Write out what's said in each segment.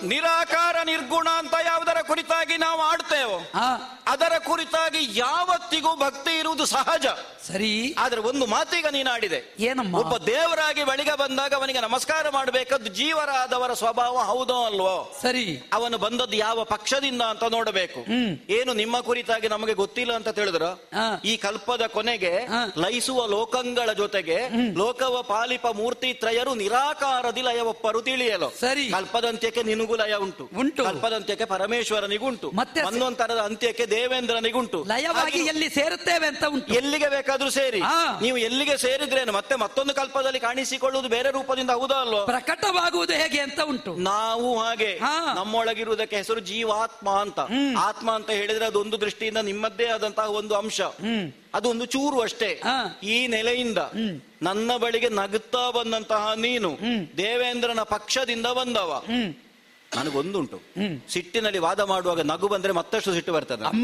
ನಿರಾಕಾರ ನಿರ್ಗುಣ ಅಂತ ಯಾವುದರ ಕುರಿತಾಗಿ ನಾವು ಆಡ್ತೇವೋ ಆ ಅದರ ಕುರಿತಾಗಿ ಯಾವತ್ತಿಗೂ ಭಕ್ತಿ ಇರುವುದು ಸಹಜ ಸರಿ ಆದ್ರೆ ಒಂದು ಮಾತೀಗ ನೀನು ಆಡಿದೆ ಏನಮ್ಮ ಒಬ್ಬ ದೇವರಾಗಿ ಬಳಿಗ ಬಂದಾಗ ಅವನಿಗೆ ನಮಸ್ಕಾರ ಮಾಡಬೇಕಾದ್ದು ಜೀವರಾದವರ ಸ್ವಭಾವ ಹೌದೋ ಅಲ್ವೋ ಸರಿ ಅವನು ಬಂದದ್ದು ಯಾವ ಪಕ್ಷದಿಂದ ಅಂತ ನೋಡಬೇಕು ಹ್ಮ್. ಏನು ನಿಮ್ಮ ಕುರಿತಾಗಿ ನಮಗೆ ಗೊತ್ತಿಲ್ಲ ಅಂತ ತಿಳಿದ್ರ ಆ. ಈ ಕಲ್ಪದ ಕೊನೆಗೆ ಆ. ಲಯಿಸುವ ಲೋಕಂಗಳ ಜೊತೆಗೆ ಲೋಕವ ಪಾಲಿಪ ಮೂರ್ತಿ ತ್ರಯರು ನಿರಾಕಾರದಿ ಲಯವಪ್ಪರು ತಿಳಿಯಲು ಸರಿ. ಕಲ್ಪದಂತ್ಯಕ್ಕೆ ನಿನಗೂ ಲಯ ಉಂಟು ಉಂಟು. ಕಲ್ಪದಂತ್ಯಕ್ಕೆ ಪರಮೇಶ್ವರನಿಗುಂಟು ಮತ್ತೆ ಸ- ಮನ್ನೊಂತರದ ಅಂತ್ಯಕ್ಕೆ ದೇವೇಂದ್ರನಿಗುಂಟು ಲಯವಾಗಿ ಹಾಗೆ ಎಲ್ಲಿ ಸೇರುತ್ತೇವೆ ಅಂತ ಉಂಟು ಎಲ್ಲಿಗೆ ಬೇಕಾದ್ರೂ ಸೇರಿ ಆ. ನೀವು ಎಲ್ಲಿಗೆ ಸೇರಿದ್ರೇನು ಮತ್ತೆ ಮತ್ತೊಂದು ಕಲ್ಪದಲ್ಲಿ ಕಾಣಿಸಿಕೊಳ್ಳುವುದು ಬೇರೆ ರೂಪದಿಂದ ಹೌದಾ ಅಲ್ವೋ ಪ್ರಕಟವಾಗುವುದು ಹೇಗೆ ಅಂತ ಉಂಟು ನಾವು ಹಾಗೆ ಹಾ. ನಮ್ಮೊಳಗಿರುವುದಕ್ಕೆ ಹೆಸರು ಜೀವಾತ್ಮ ಅಂತ ಆತ್ಮ ಅಂತ ಹೇಳಿದ್ರೆ ಅದೊಂದು ದೃಷ್ಟಿಯಿಂದ ನಿಮ್ಮದ್ದೇ ಆದಂತಹ ಒಂದು ಅಂಶ ಹ್ಮ್ ಅದು ಒಂದು ಚೂರು ಅಷ್ಟೇ ಹಾ. ಈ ನೆಲೆಯಿಂದ ನನ್ನ ಬಳಿಗೆ ನಗುತ್ತಾ ಬಂದಂತಹ ನೀನು ದೇವೇಂದ್ರನ ಪಕ್ಷದಿಂದ ಬಂದವ ಹ್ಮ್ ನನಗೊಂದುಂಟು ಹ್ಮ್. ಸಿಟ್ಟಿನಲ್ಲಿ ವಾದ ಮಾಡುವಾಗ ನಗು ಬಂದ್ರೆ ಮತ್ತಷ್ಟು ಸಿಟ್ಟು ಬರ್ತದೆ ಅಮ್ಮ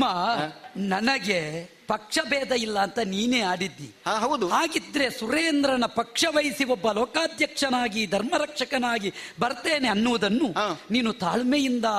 ನನಗೆ ಪಕ್ಷ ಭೇದ ಇಲ್ಲ ಅಂತ ನೀನೇ ಆಡಿದ್ದಿ ಹಾ ಹೌದು ಹಾಗಿದ್ರೆ ಸುರೇಂದ್ರನ ಪಕ್ಷ ವಹಿಸಿ ಒಬ್ಬ ಲೋಕಾಧ್ಯಕ್ಷನಾಗಿ ಧರ್ಮರಕ್ಷಕನಾಗಿ ಬರ್ತೇನೆ ಅನ್ನುವುದನ್ನು ಹಾ. ನೀನು ತಾಳ್ಮೆಯಿಂದ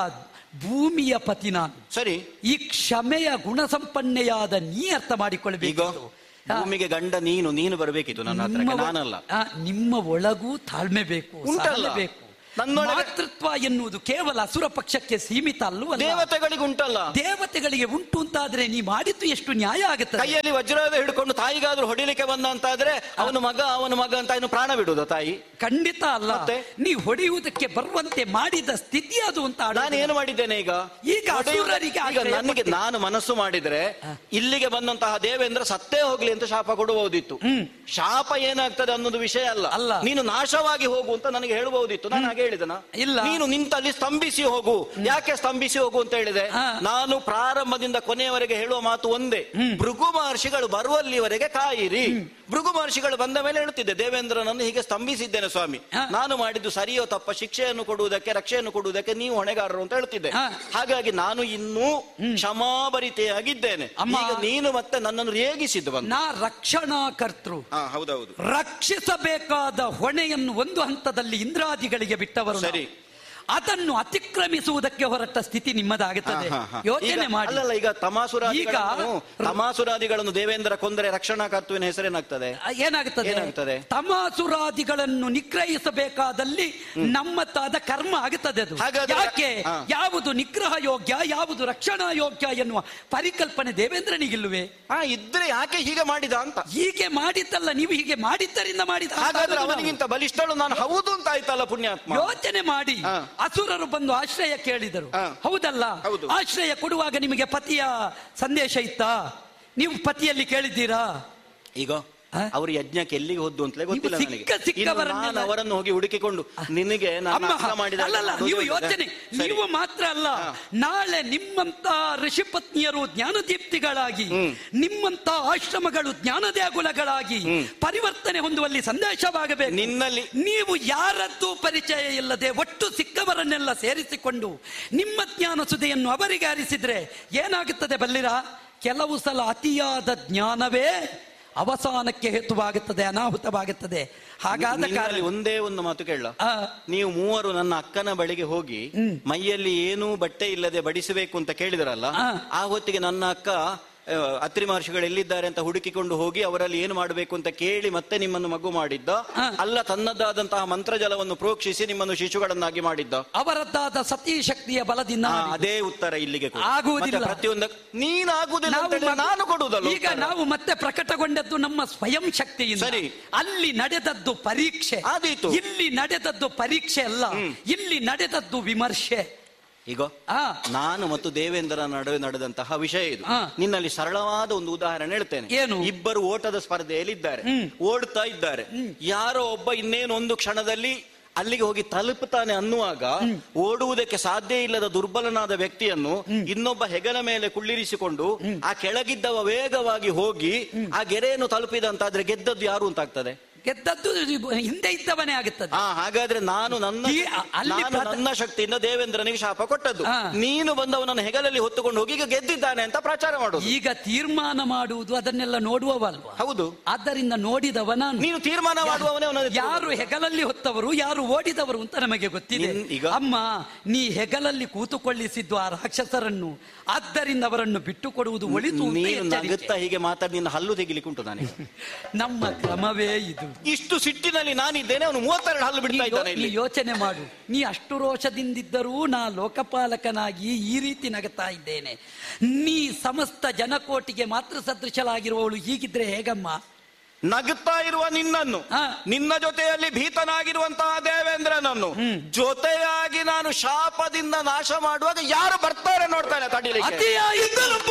ಭೂಮಿಯ ಪತಿ ನಾನು ಸರಿ ಈ ಕ್ಷಮೆಯ ಗುಣಸಂಪನ್ನೆಯಾದ ನೀ ಅರ್ಥ ಈಗ ಮಾಡಿಕೊಳ್ಬೇಕು ಭೂಮಿಗೆ ಗಂಡ ನೀನು ನೀನು ಬರಬೇಕಿತ್ತು ನನ್ನ ಹತ್ರಕ್ಕೆ ನಾನಲ್ಲ ಆ, ನಿಮ್ಮ ಒಳಗೂ ತಾಳ್ಮೆ ಬೇಕು ಉಂಟಲ್ಲ? ಸಹನೆ ಬೇಕು ನನ್ನೊಳಗೆ- ಮಾತೃತ್ವ ಎನ್ನುವುದು ಕೇವಲ ಅಸುರ ಪಕ್ಷಕ್ಕೆ ಸೀಮಿತ ಅಲ್ಲವಲ್ಲ ದೇವತೆಗಳಿಗೆ ಉಂಟಲ್ಲ ದೇವತೆಗಳಿಗೆ ಉಂಟು ಅಂತಾದ್ರೆ ನೀ ಮಾಡಿದ್ದು ಎಷ್ಟು ನ್ಯಾಯ ಆಗುತ್ತದೆ ಕೈಯಲ್ಲಿ ವಜ್ರದ ಹಿಡ್ಕೊಂಡು ತಾಯಿಗಾದ್ರೂ ಹೊಡಿಲಿಕ್ಕೆ ಬಂದ ಅಂತಾದ್ರೆ ಅವನು ಮಗ ಅವನ ಮಗ ಅಂತ ಇನ್ನು ಪ್ರಾಣ ಬಿಡುದ ತಾಯಿ ಖಂಡಿತ ಅಲ್ಲ ಮತ್ತೆ? ನೀ ಹೊಡೆಯುವುದಕ್ಕೆ ಬರುವಂತೆ ಮಾಡಿದ ಸ್ಥಿತಿ ಅದು ಅಂತ ಆಡೋದು. ನಾನು ಏನು ಮಾಡಿದ್ದೇನೆ ಈಗ ಈಗ ಹೊಡೆಯುವ- ಅಸುರರಿಗೆ ಈಗ ಆಶ್ರಯ ನನಗೆ ಕೊಟ್ಟೆ. ನಾನು ಮನಸ್ಸು ಮಾಡಿದ್ರೆ ಇಲ್ಲಿಗೆ ಬಂದಂತಹ ದೇವೇಂದ್ರ ಸತ್ತೇ ಹೋಗ್ಲಿ ಅಂತ ಶಾಪ ಕೊಡಬಹುದಿತ್ತು ಶಾಪ ಏನಾಗ್ತದೆ ಅನ್ನೋದು ವಿಷಯ ಅಲ್ಲ ಅಲ್ಲ. ನೀನು ನಾಶವಾಗಿ ಹೋಗು ಅಂತ ನನಗೆ ಹೇಳಬಹುದಿತ್ತು ನಾನು ಹಾಗೆ ಹೇಳಿದನ ಇಲ್ಲ. ನೀನು ನಿಂತಲ್ಲಿ ಸ್ತಂಭಿಸಿ ಹೋಗು ಯಾಕೆ ಸ್ತಂಭಿಸಿ ಹೋಗು ಅಂತ ಹೇಳಿದೆ ಹಾ. ನಾನು ಪ್ರಾರಂಭದಿಂದ ಕೊನೆಯವರೆಗೆ ಹೇಳುವ ಮಾತು ಒಂದೇ ಭೃಗು ಮಹರ್ಷಿಗಳು ಬರುವಲ್ಲಿವರೆಗೆ ಕಾಯಿರಿ ಭೃಗು ಮಹರ್ಷಿಗಳು ಬಂದ ಮೇಲೆ ಹೇಳುತ್ತಿದ್ದೆ ದೇವೇಂದ್ರನನ್ನು ಹೀಗೆ ಸ್ತಂಭಿಸಿದ್ದೇನೆ ಸ್ವಾಮಿ ಹಾ. ನಾನು ಮಾಡಿದ್ದು ಸರಿಯೋ ತಪ್ಪ ಶಿಕ್ಷೆಯನ್ನು ಕೊಡುವುದಕ್ಕೆ ರಕ್ಷೆಯನ್ನು ಕೊಡುವುದಕ್ಕೆ ನೀವು ಹೊಣೆಗಾರರು ಅಂತ ಹೇಳ್ತಿದ್ದೆ ಹಾ. ಹಾಗಾಗಿ ನಾನು ಇನ್ನೂ ಕ್ಷಮಾಭರಿತೆಯಾಗಿದ್ದೇನೆ ಅಮ್ಮ. ಈಗ ನೀನು ಮತ್ತೆ ನನ್ನನ್ನು ರೇಗಿಸಿದ್ದು ಬಂದು ನಾ ರಕ್ಷಣಾ ಕರ್ತೃ ಹಾ ಹೌದೌದು ರಕ್ಷಿಸಬೇಕಾದ ಹೊಣೆಯನ್ನು ಒಂದು ಹಂತದಲ್ಲಿ ಇಂದ್ರಾದಿಗಳಿಗೆ ಬಿಟ್ಟವರು ಸರಿ. ನಾವು. ಅದನ್ನು ಅತಿಕ್ರಮಿಸುವುದಕ್ಕೆ ಹೊರಟ ಸ್ಥಿತಿ ನಿಮ್ಮದಾಗುತ್ತದೆ ಹಾ, ಹಾ. ಯೋಚನೆ ಈಗ- ಮಾಡಿ ಅಲ್ಲಲ್ಲ ಈಗ ತಮಾಸುರಾದಿಗಳನ್ನು ಈಗ- ತಮಾಸುರಾದಿಗಳನ್ನು ದೇವೇಂದ್ರ ಕೊಂದರೆ ರಕ್ಷಣಾ ಕರ್ತುವಿನ ಹೆಸರೇನಾಗ್ತದೆ ಏನಾಗುತ್ತದೆ ಏನಾಗುತ್ತದೆ? ತಮಾಸುರಾದಿಗಳನ್ನು ನಿಗ್ರಹಿಸಬೇಕಾದಲ್ಲಿ ನಮ್ಮತ್ತಾದ ಕರ್ಮ ಆಗುತ್ತದೆ ಅದು ಹಾಗಾದ್ರೆ- ಯಾಕೆ ಹಾ. ಯಾವುದು ನಿಗ್ರಹ ಯೋಗ್ಯ ಯಾವುದು ರಕ್ಷಣಾ ಯೋಗ್ಯ ಎನ್ನುವ ಪರಿಕಲ್ಪನೆ ದೇವೇಂದ್ರನಿಗಿಲ್ಲವೇ ಹಾ ಇದ್ರೆ ಯಾಕೆ ಹೀಗೆ ಮಾಡಿದ ಅಂತ ಹೀಗೆ ಮಾಡಿದ್ದಲ್ಲ ನೀವು ಹೀಗೆ ಮಾಡಿದ್ದರಿಂದ ಮಾಡಿದ ಅಂತ ಹಾಗಾದ್ರೆ ಆಗುದು ನಾವು. ಅವನಿಗಿಂತ ಬಲಿಷ್ಠಳು ನಾನು ಹೌದು ಅಂತ ಆಯ್ತಲ್ಲ ಪುಣ್ಯಾತ್ಮ ಯೋಚನೆ ಮಾಡಿ ಹಾ. ಅಸುರರು ಬಂದು ಆಶ್ರಯ ಕೇಳಿದರು ಹಾ. ಹೌದಲ್ಲ ಹೌದು. ಆಶ್ರಯ ಕೊಡುವಾಗ ನಿಮಗೆ ಪತಿಯ ಸಂದೇಶ ಇತ್ತಾ ನೀವು ಪತಿಯಲ್ಲಿ ಕೇಳಿದ್ದೀರಾ ಈಗ ಆ? ಅವರು ಯಜ್ಞಕ್ಕೆ ಎಲ್ಲಿಗೆ ಹೋದ್ದು ಅಂತಲೇ ಗೊತ್ತಿಲ್ಲ ನೀವು ನನಗೆ ಸಿಕ್ಕ ಸಿಕ್ಕವರನ್ನೆಲ್ಲ- ಇನ್ನು ನಾನು ಅವರನ್ನು ಹೋಗಿ ಹುಡುಕಿಕೊಂಡು ನಿನಗೆ ನಾನು ಅಮ್ಮ ಅರ್ಥ ಮಾಡಿದ ಅಲ್ಲಲ್ಲ ನೀವು ಯೋಚನೆ ಸರಿ. ನೀವು ಮಾತ್ರ ಅಲ್ಲ ಹಾ. ನಾಳೆ ನಿಮ್ಮಂತ ಋಷಿಪತ್ನಿಯರು ಜ್ಞಾನದೀಪ್ತಿಗಳಾಗಿ ನಿಮ್ಮಂತ ಆಶ್ರಮಗಳು ಜ್ಞಾನದೇಗುಲಗಳಾಗಿ ಪರಿವರ್ತನೆ ಹೊಂದುವಲ್ಲಿ ಸಂದೇಶವಾಗಬೇಕು ನಿನ್ನಲ್ಲಿ ನೀವು ಯಾರದ್ದು ಪರಿಚಯ ಇಲ್ಲದೆ ಒಟ್ಟು ಸಿಕ್ಕವರನ್ನೆಲ್ಲ ಸೇರಿಸಿಕೊಂಡು ನಿಮ್ಮ ಜ್ಞಾನ ಸುದೆಯನ್ನು ಅವರಿಗೆ ಹರಿಸಿದ್ರೆ ಏನಾಗುತ್ತದೆ ಬಲ್ಲಿರ ಕೆಲವು ಸಲ ಅತಿಯಾದ ಜ್ಞಾನವೇ ಅವಸಾನಕ್ಕೆ ಹೇತುವಾಗುತ್ತದೆ ಅನಾಹುತವಾಗುತ್ತದೆ ಹಾಗಾದ ನಿನ್ನಲ್ಲಿ ಕಾರಣ ಒಂದೇ ಒಂದು ಮಾತು ಕೇಳ ಆ, ನೀವು ಮೂವರು ನನ್ನ ಅಕ್ಕನ ಬಳಿಗೆ ಹೋಗಿ ಮೈಯಲ್ಲಿ ಏನೂ ಬಟ್ಟೆ ಇಲ್ಲದೆ ಬಡಿಸಬೇಕು ಅಂತ ಕೇಳಿದ್ರಲ್ಲ ಆ. ಆ ಹೊತ್ತಿಗೆ ನನ್ನ ಅಕ್ಕ ಆ, ಅತ್ರಿ ಮಹರ್ಷಿಗಳು ಎಲ್ಲಿದ್ದಾರೆ ಅಂತ ಹುಡುಕಿಕೊಂಡು ಹೋಗಿ ಅವರಲ್ಲಿ ಏನು ಮಾಡಬೇಕು ಅಂತ ಕೇಳಿ ಮತ್ತೆ ನಿಮ್ಮನ್ನು ಮಗು ಮಾಡಿದ್ದ ಆ. ಅಲ್ಲ ತನ್ನದಾದಂತಹ ಮಂತ್ರಜಲವನ್ನು ಪ್ರೋಕ್ಷಿಸಿ ನಿಮ್ಮನ್ನು ಶಿಶುಗಳನ್ನಾಗಿ ಮಾಡಿದ್ದ ಅವರದ್ದಾದ ಸತಿ ಶಕ್ತಿಯ ಬಲದಿಂದ ಆ, ಮಾಡಿದ್ದು. ಅದೇ ಉತ್ತರ ಇಲ್ಲಿಗೆ ಕೊಡು. ಆಗುವುದಿಲ್ಲ. ಮತ್ತೆ ಪ್ರತಿಯೊಂದ ನೀನಾಗುವುದಿಲ್ಲ ನಾವು ಅಂತ ಹೇಳಿದ್ರೆ ಮಗ- ನಾನು ಕೊಡುವುದಲ್ಲ ಈಗ ಉತ್ತರ. ನಾವು ಮತ್ತೆ ಪ್ರಕಟಗೊಂಡದ್ದು ನಮ್ಮ ಸ್ವಯಂ ಶಕ್ತಿಯಿಂದ ಸರಿ. ಅಲ್ಲಿ ನಡೆದದ್ದು ಪರೀಕ್ಷೆ ಆದೀತು. ಇಲ್ಲಿ ನಡೆದದ್ದು ಪರೀಕ್ಷೆ ಅಲ್ಲ ಇಲ್ಲಿ ನಡೆದದ್ದು ವಿಮರ್ಶೆ ಈಗ ಆ ನಾನು ಮತ್ತು ದೇವೇಂದ್ರ ನಡುವೆ ನಡೆದಂತಹ ವಿಷಯ ಇದು ಆ. ನಿನ್ನಲ್ಲಿ ಸರಳವಾದ ಒಂದು ಉದಾಹರಣೆ ಹೇಳ್ತೇನೆ ಏನು? ಇಬ್ಬರು ಓಟದ ಸ್ಪರ್ಧೆಯಲ್ಲಿ ಇದ್ದಾರೆ ಓಡ್ತಾ ಇದ್ದಾರೆ ಯಾರೋ ಒಬ್ಬ ಇನ್ನೇನೊಂದು ಕ್ಷಣದಲ್ಲಿ ಅಲ್ಲಿಗೆ ಹೋಗಿ ತಲುಪುತ್ತಾನೆ ಅನ್ನುವಾಗ ಓಡುವುದಕ್ಕೆ ಸಾಧ್ಯ ಇಲ್ಲದ ದುರ್ಬಲನಾದ ವ್ಯಕ್ತಿಯನ್ನು ಇನ್ನೊಬ್ಬ ಹೆಗಲ ಮೇಲೆ ಕುಳ್ಳಿರಿಸಿಕೊಂಡು ಆ ಕೆಳಗಿದ್ದವ ವೇಗವಾಗಿ ಹೋಗಿ ಆ ಗೆರೆಯನ್ನು ತಲುಪಿದ ಅಂತಾದ್ರೆ ಗೆದ್ದದ್ದು ಯಾರು ಅಂತ ಆಗ್ತದೆ ಗೆದ್ದದ್ದು ಹಿಂದೆ ಇದ್ದವನೇ ಆಗುತ್ತದೆ ಆ ಹಾಗಾದ್ರೆ ನಾನು ನನ್ನ ಈ ಅ- ಅಲ್ಲಿ ನಾನು ಪ್ರಧ- ನನ್ನ ಶಕ್ತಿಯಿಂದ ದೇವೇಂದ್ರನಿಗೆ ಶಾಪ ಕೊಟ್ಟದ್ದು ಹಾ. ನೀನು ಬಂದವನನ್ನು ಹೆಗಲಲ್ಲಿ ಹೊತ್ತುಕೊಂಡು ಹೋಗಿ ಈಗ ಗೆದ್ದಿದ್ದಾನೆ ಅಂತ ಪ್ರಚಾರ ಮಾಡುದು ಈಗ ತೀರ್ಮಾನ ಮಾಡುವುದು ಅದನ್ನೆಲ್ಲ ನೋಡುವವಲ್ವಾ ಹೌದು ಆದ್ದರಿಂದ ನೋಡಿದವ ನಾನು ನೀನು ತೀರ್ಮಾನ ಮಾಡುವವನೇ ಅವನನ್ನು ಯಾರು ಹೆಗಲಲ್ಲಿ ಹೊತ್ತವರು ಯಾರು ಓಡಿದವರು ಅಂತ ನಮಗೆ ಗೊತ್ತಿದೆ ನಿನ್- ಈಗ- ಅಮ್ಮ ನೀ ಹೆಗಲಲ್ಲಿ ಕೂತುಕೊಳ್ಳಿಸಿದ್ದು ಆ ರಾಕ್ಷಸರನ್ನು ಆದ್ದರಿಂದ ಅವರನ್ನು ಬಿಟ್ಟು ಕೊಡುವುದು ಒಳಿತು ಅಂತ ನೀನು ಎಚ್ಚರಿಕೆ. ನಗುತ್ತಾ ಹೀಗೆ ಮಾತಾಡಿ ನಿನ್ನ ಹಲ್ಲು ತೆಗಿಲಿಕ್ಕೆ ಉಂಟು ನನಗೆ ನಮ್ಮ ಕ್ರಮವೇ ಇದು ಇಷ್ಟು ಸಿಟ್ಟಿನಲ್ಲಿ ನಾನಿದ್ದೇನೆ ಅವನು ಮೂವತ್ತೆರಡು ಹಲ್ಲು ಬಿಡ್ತಾ ನೀ ಇದ್ದಾನೆ ಯೋ- ಇಲ್ಲಿ ನೀ ಯೋಚನೆ ಮಾಡು ನೀ ಅಷ್ಟು ರೋಷದಿಂದಿದ್ದರೂ ನಾ ಲೋಕಪಾಲಕನಾಗಿ ಈ ರೀತಿ ನಗತಾ ಇದ್ದೇನೆ ನೀ ಸಮಸ್ತ ಜನಕೋಟಿಗೆ ಮಾತ್ರ ಸದೃಶಲಾಗಿರುವವಳು ಹೀಗಿದ್ರೆ ಹೇಗಮ್ಮ ನಗುತ್ತಾ ಇರುವ ನಿನ್ನನ್ನು ಹಾ. ನಿನ್ನ ಜೊತೆಯಲ್ಲಿ ಭೀತನಾಗಿರುವಂತಹ ದೇವೇಂದ್ರನನ್ನು ಜೊತೆಯಾಗಿ ನಾನು ಶಾಪದಿಂದ ನಾಶ ಮಾಡುವಾಗ ಯಾರು ಬರ್ತಾರೆ ನೋಡ್ತಾನೆ ತಡಿಲಿಕ್ಕೆ ಅತಿಯಾಯಿತು